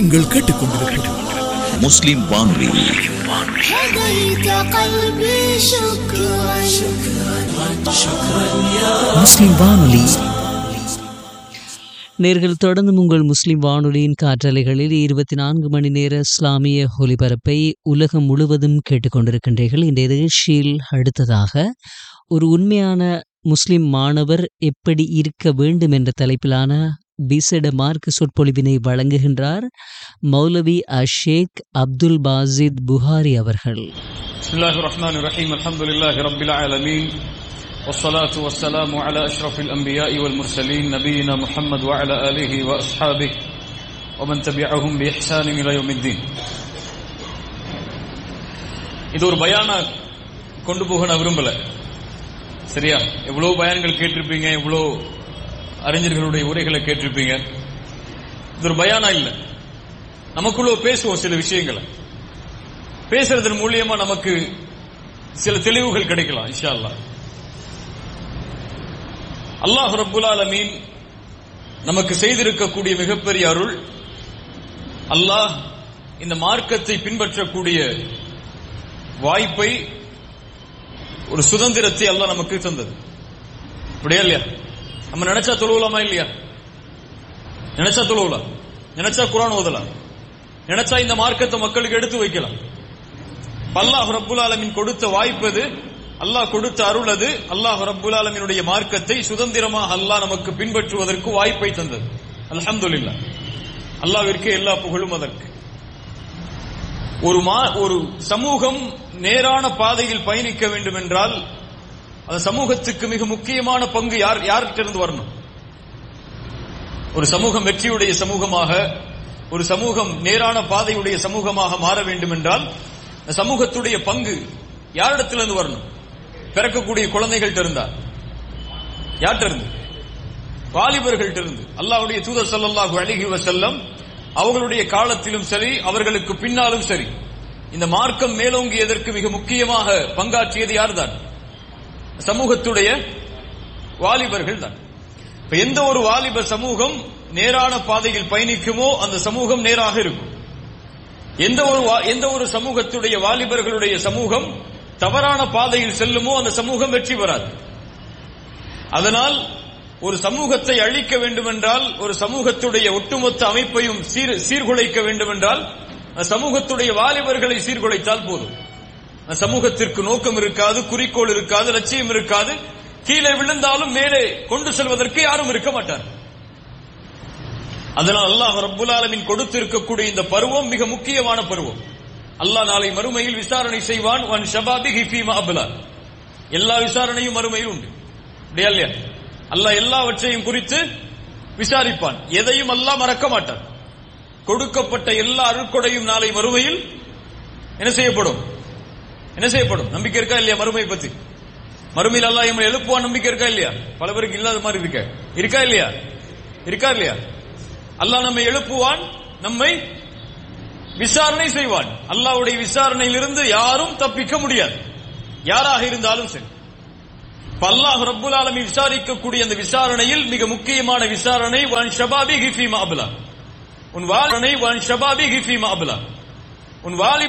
நீங்கள் கேட்டுக்கொண்டிருப்பது முஸ்லிம் வானொலி هديت قلبي شكرا முஸ்லிம் வானொலி நேர்கள் தொடர்ந்து உங்கள் முஸ்லிம் வானொலியின் காற்றலைகளில் இருபத்தி நான்கு மணி நேர இஸ்லாமிய ஒலிபரப்பை உலகம் முழுவதும் கேட்டுக்கொண்டிருக்கின்றீர்கள் இந்த நிகழ்ச்சியில் அடுத்ததாக ஒரு உண்மையான முஸ்லிம் மாணவர் எப்படி இருக்க வேண்டும் என்ற தலைப்பிலான விசேட மார்க்க சொற்பொழிவினை வழங்குகின்றார் மௌலவி அஷேக் அப்துல் பாசித் புகாரி அவர்கள் بسم الله الرحمن الرحيم الحمد لله رب العالمين والصلاة والسلام على أشرف الأنبياء والمرسلين نبينا محمد وعلى آله وأصحابه ومن تبعهم بإحسان إلى يوم الدين இது ஒரு பயானா கொண்டு போக நான் விரும்பல சரியா எவ்வளவு பயான்கள் கேட்டிருப்பீங்க எவ்வளவு அறிஞர்களுடைய உரைகளை கேட்டிருப்பீங்க இது ஒரு பயானா இல்ல நமக்குள்ள பேசுவோம் சில விஷயங்களை பேசுறதன் மூலியமா நமக்கு சில தெளிவுகள் கிடைக்கலாம் இன்ஷா அல்லாஹ் அல்லாஹ் ரப்புல் ஆலமீன் நமக்கு செய்திருக்கக்கூடிய மிகப்பெரிய அருள் அல்லாஹ் இந்த மார்க்கத்தை பின்பற்றக்கூடிய வாய்ப்பை ஒரு சுதந்திரத்தை அல்லாஹ் நமக்கு தந்தது அப்படியா இல்லையா நம்ம நினைச்சா தொழுவலாமா இல்லையா நினைச்சா தொழுவலாம் நினைச்சா குரான் ஓதலாம் நினைச்சா இந்த மார்க்கத்தை மக்களுக்கு எடுத்து வைக்கலாம் அல்லாஹ் ரப்புல் ஆலமின் கொடுத்த வாய்ப்பு அது அல்லாஹ் கொடுத்த அருள் அது அல்லாஹ் ரப்புல் ஆலமினுடைய மார்க்கத்தை சுதந்திரமாக அல்லாஹ் நமக்கு பின்பற்றுவதற்கு வாய்ப்பை தந்தது அல்ஹம்துலில்லாஹ் அல்லாஹ்விற்கு எல்லா புகழும் அதற்கு ஒரு மா ஒரு சமூகம் நேரான பாதையில் பயணிக்க வேண்டும் என்றால் அந்த சமூகத்துக்கு மிக முக்கியமான பங்கு யார் யார்கிட்ட வரணும் ஒரு சமூகம் வெற்றியுடைய சமூகமாக ஒரு சமூகம் நேரான பாதையுடைய சமூகமாக மாற வேண்டும் என்றால் அந்த சமூகத்துடைய பங்கு யாரிடத்திலிருந்து வரணும் பிறக்கக்கூடிய குழந்தைகள்ட்ட இருந்தா யார்கிட்ட இருந்து வாலிபர்கள்ட்ட இருந்து அல்லாஹ்வுடைய தூதர் ஸல்லல்லாஹு அலைஹி வஸல்லம் அவர்களுடைய காலத்திலும் சரி அவர்களுக்கு பின்னாலும் சரி இந்த மார்க்கம் மேலோங்கியதற்கு மிக முக்கியமாக பங்காற்றியது யார்தான் சமூகத்துடைய வாலிபர்கள் தான் இப்ப எந்த ஒரு வாலிப சமூகம் நேரான பாதையில் பயணிக்குமோ அந்த சமூகம் நேராக இருக்கும் எந்த ஒரு வா- எந்த ஒரு சமூகத்துடைய வாலிபர்களுடைய சமூகம் தவறான பாதையில் செல்லுமோ அந்த சமூகம் வெற்றி பெறாது அதனால் ஒரு சமூகத்தை அழிக்க வேண்டுமென்றால் ஒரு சமூகத்துடைய ஒட்டுமொத்த அமைப்பையும் சீர் சீர்குலைக்க வேண்டுமென்றால் அந்த சமூகத்துடைய வாலிபர்களை சீர்குலைத்தால் போதும் அந்த சமூகத்திற்கு நோக்கம் இருக்காது குறிக்கோள் இருக்காது லட்சியம் இருக்காது கீழே விழுந்தாலும் மேலே கொண்டு செல்வதற்கு யாரும் இருக்க மாட்டார் அதனால் அல்லாஹ் ரப்புல் ஆலமீன் கொடுத்திருக்கக்கூடிய இந்த பருவம் மிக முக்கியமான பருவம் அல்லாஹ் நாளை மறுமையில் விசாரணை செய்வான் வன் ஷபாபி ஃபீமா அப்லா எல்லா விசாரணையும் மறுமையில் உண்டு அப்படியா இல்லையா அல்லாஹ் எல்லாவற்றையும் குறித்து விசாரிப்பான் எதையும் அல்லாஹ் மறக்க மாட்டான் கொடுக்கப்பட்ட எல்லா அருட்கொடையும் நாளை மறுமையில் என்ன செய்யப்படும் என்ன செய்யப்படும் நம்பிக்கை இருக்கா இல்லையா மறுமை பத்தி மறுமையில் அல்லாஹ் எம்மை எழுப்புவான் நம்பிக்கை இருக்கா இல்லையா பல பேருக்கு இல்லாத மாதிரி இருக்க இருக்கா இல்லையா இருக்கா இல்லையா அல்லாஹ் நம்மை எழுப்புவான் நம்மை விசாரணை செய்வான் அல்லாஹ்வுடைய விசாரணையிலிருந்து யாரும் தப்பிக்க முடியாது யாராக இருந்தாலும் சரி இப்ப அல்லாஹ் ரப்புல் ஆலமீன் விசாரிக்கக்கூடிய அந்த விசாரணையில் மிக முக்கியமான விசாரணை வான் ஷபாபி ஹிஃபி மாபுலா உன் வாலனை வான் ஷபாபி ஹிஃபி மாபுலா உன் வாலி